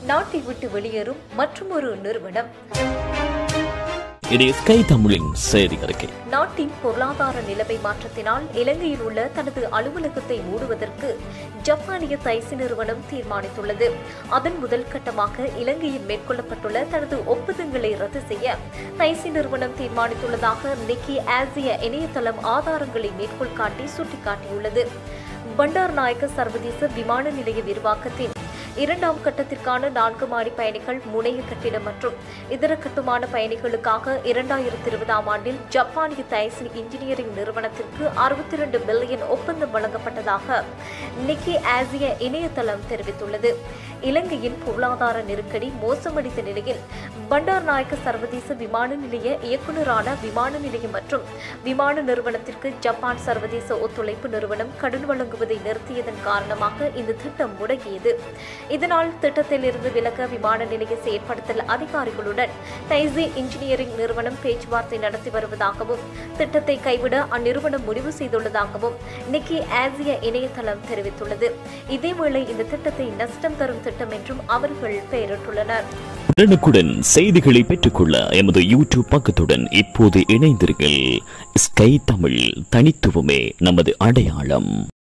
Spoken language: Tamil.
நாட்டை விட்டு வெளியேறும் மற்றொரு நிறுவனம் இது ஸ்கை தமிழின் செய்தி அறிக்கை நாட்டின் பொருளாதார நிலைமை மாற்றத்தினால் இலங்கையில் உள்ள தனது அலுவலகத்தை மூடுவதற்கு ஜப்பானிய தைசி நிறுவனம் தீர்மானித்துள்ளது அதன் முதல் கட்டமாக இலங்கையில் மேற்கொள்ளப்பட்டுள்ள தனது ஒப்பந்தங்களை ரத்து செய்ய தைசி நிறுவனம் தீர்மானித்துள்ளதாக நிக்கி ஆசிய இணையதளம் ஆதாரங்களை மேற்கோள் காட்டி சுட்டிக்காட்டியுள்ளது பண்டார் நாயக்க சர்வதேச விமான நிலைய விரிவாக்கத்தின் இரண்டாம் கட்டத்திற்கான நான்கு மாடி பயணிகள் முனைய கட்டிடம் மற்றும் இதர கட்டுமான பயணிகளுக்காக இரண்டாயிரத்தி இருபதாம் ஆண்டில் ஜப்பானிய தைசி இன்ஜினியரிங் நிறுவனத்திற்கு அறுபத்தி இரண்டு பில்லியன் ஒப்பந்தம் வழங்கப்பட்டதாக நிக்கி ஆசிய இணையதளம் தெரிவித்துள்ளது இலங்கையின் பொருளாதார நெருக்கடி மோசமடைந்த நிலையில் பண்டார் நாயக்க சர்வதேச விமான நிலைய இயக்குநரான விமான நிலையம் மற்றும் விமான நிறுவனத்திற்கு ஜப்பான் சர்வதேச ஒத்துழைப்பு நிறுவனம் கடன் வழங்குவதை நிறுத்தியதன் காரணமாக இந்த திட்டம் முடங்கியது இதனால் திட்டத்தில் இருந்து விலக விமான நிலைய செயற்படுத்தல் அதிகாரிகளுடன் தைசி இன்ஜினியரிங் நிறுவனம் பேச்சுவார்த்தை நடத்தி வருவதாகவும் திட்டத்தை கைவிட அந்நிறுவனம் முடிவு செய்துள்ளதாகவும் நிக்கி ஆசிய இணையதளம் தெரிவித்துள்ளது இதேவேளை இந்த திட்டத்தை நஷ்டம் தரும் திட்டம் என்றும் அவர்கள் பெயரிட்டுள்ளனர் உடனுக்குடன் செய்திகளை பெற்றுக்கொள்ள எமது யூடியூப் பக்கத்துடன் இப்போது இணைந்திருங்கள் ஸ்கை தமிழ் தனித்துவமே நமது அடையாளம்